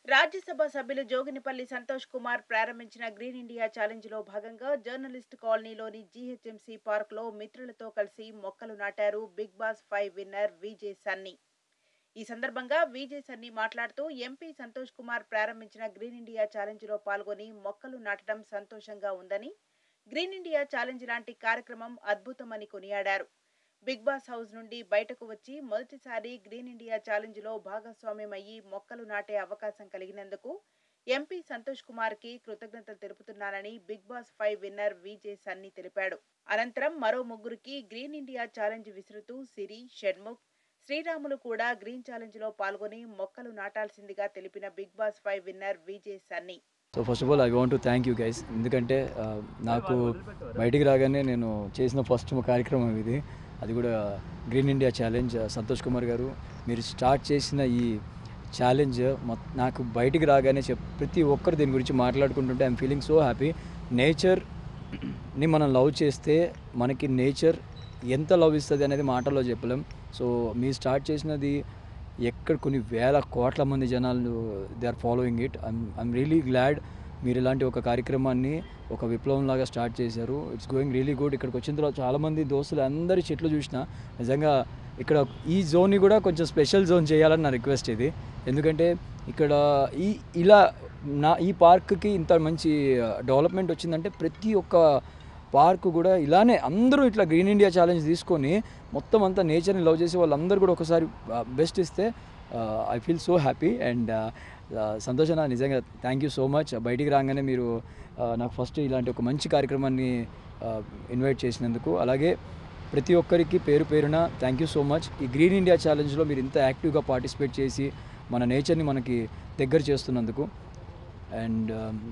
రాజ్యసభ సభ్యులు జోగినిపల్లి సంతోష్ కుమార్ ప్రారంభించిన green India challenge లో భాగంగా జర్నలిస్ట్ కాలనీలోని జీహెచ్ఎంసీ పార్క్ లో మిత్రులతో కలిసి మొక్కలు నాటారు big boss five winner VJ Sunny ఈ సందర్భంగా విజే సన్నీ మాట్లాడుతూ ఎంపీ సంతోష్ కుమార్ ప్రారంభించిన గ్రీన్ ఇండియా ఛాలెంజ్ లో పాల్గొని మొక్కలు నాటడం సంతోషంగా ఉందని గ్రీన్ ఇండియా ఛాలెంజ్ లాంటి కార్యక్రమం అద్భుతమని కొనియాడారు బిగ్ బాస్ హౌస్ నుండి బయటకు వచ్చి మొదటిసారి గ్రీన్ ఇండియా ఛాలెంజ్ లో భాగస్వామ్యమయ్యి మొక్కలు నాటే అవకాశం కలిగినందుకు ఎంపీ సంతోష్ కుమార్ కి కృతజ్ఞతలు తెలుపుతున్నానని big boss five winner VJ Sunny తెలిపాడు అనంతరం మరో ముగ్గురికి గ్రీన్ ఇండియా ఛాలెంజ్ విసురుతూ సిరి షణ్ముఖ్ శ్రీరాములు కూడా గ్రీన్ ఛాలెంజ్ లో పాల్గొని మొక్కలు నాటాల్సిందిగా తెలిపిన big boss five winner VJ Sunny so first of all I want to thank you guys ఎందుకంటే ఆ, నాకు బయటికి రాగానే నేను చేసిన ఫస్ట్ కార్యక్రమం ఇది అది కూడా green India challenge Santosh Kumar garu మీరు స్టార్ట్ చేసిన ఈ ఛాలెంజ్ మొత్- నాకు బయటికి రాగానే చెప్ ప్రతి ఒక్కరు దీని గురించి మాట్లాడుకుంటుంటే ఐఎమ్ ఫీలింగ్ సో హ్యాపీ నేచర్ని మనం లవ్ చేస్తే మనకి నేచర్ ఎంత లవ్ ఇస్తుంది అనేది మాటల్లో చెప్పలేం సో మీరు స్టార్ట్ చేసినది ఎక్కడ కొన్ని వేల కోట్ల మంది జనాలు they are following it I'm I'm really glad మీరు ఇలాంటి ఒక కార్యక్రమాన్ని ఒక విప్లవం లాగా స్టార్ట్ చేశారు ఇట్స్ గోయింగ్ రియలీ గుడ్ ఇక్కడికి వచ్చిన తర్వాత చాలామంది దోస్తులు అందరి చెట్లు చూసిన నిజంగా ఇక్కడ ఈ జోన్ని కూడా కొంచెం స్పెషల్ జోన్ చేయాలని నా రిక్వెస్ట్ ఇది ఎందుకంటే ఇక్కడ ఈ ఇలా నా ఈ పార్క్కి ఇంత మంచి డెవలప్మెంట్ వచ్చిందంటే ప్రతి ఒక్క పార్క్ కూడా ఇలానే అందరూ ఇట్లా గ్రీన్ ఇండియా ఛాలెంజ్ తీసుకొని మొత్తం అంతా నేచర్ని లవ్ చేసి వాళ్ళందరూ కూడా ఒకసారి బెస్ట్ ఇస్తే I feel so happy and సంతోషన నిజంగా థ్యాంక్ యూ సో మచ్ బయటికి రాగానే మీరు uh, నాకు ఫస్ట్ ఇలాంటి ఒక మంచి కార్యక్రమాన్ని ఇన్వైట్ చేసినందుకు అలాగే ప్రతి ఒక్కరికి పేరు పేరున థ్యాంక్ యూ సో మచ్ ఈ గ్రీన్ ఇండియా ఛాలెంజ్లో మీరు ఇంత యాక్టివ్గా పార్టిసిపేట్ చేసి మన నేచర్ని మనకి దగ్గర చేస్తున్నందుకు and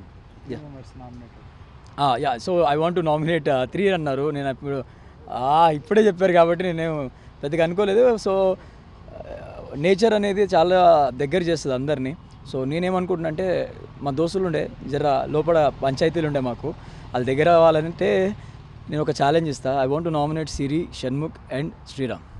ya so I want to nominate three అన్నారు నేను ఇప్పుడు ఆ, ఇప్పుడే చెప్పారు కాబట్టి నేను పెద్దగా అనుకోలేదు సో నేచర్ అనేది చాలా దగ్గర చేస్తుంది అందరినీ సో నేనేమనుకుంటున్నా అంటే మా దోస్తులు ఉండే జర లోపల పంచాయతీలు ఉండే మాకు వాళ్ళ దగ్గర అవ్వాలంటే నేను ఒక ఛాలెంజ్ ఇస్తాను I want to nominate Siri Shanmukh and Sriram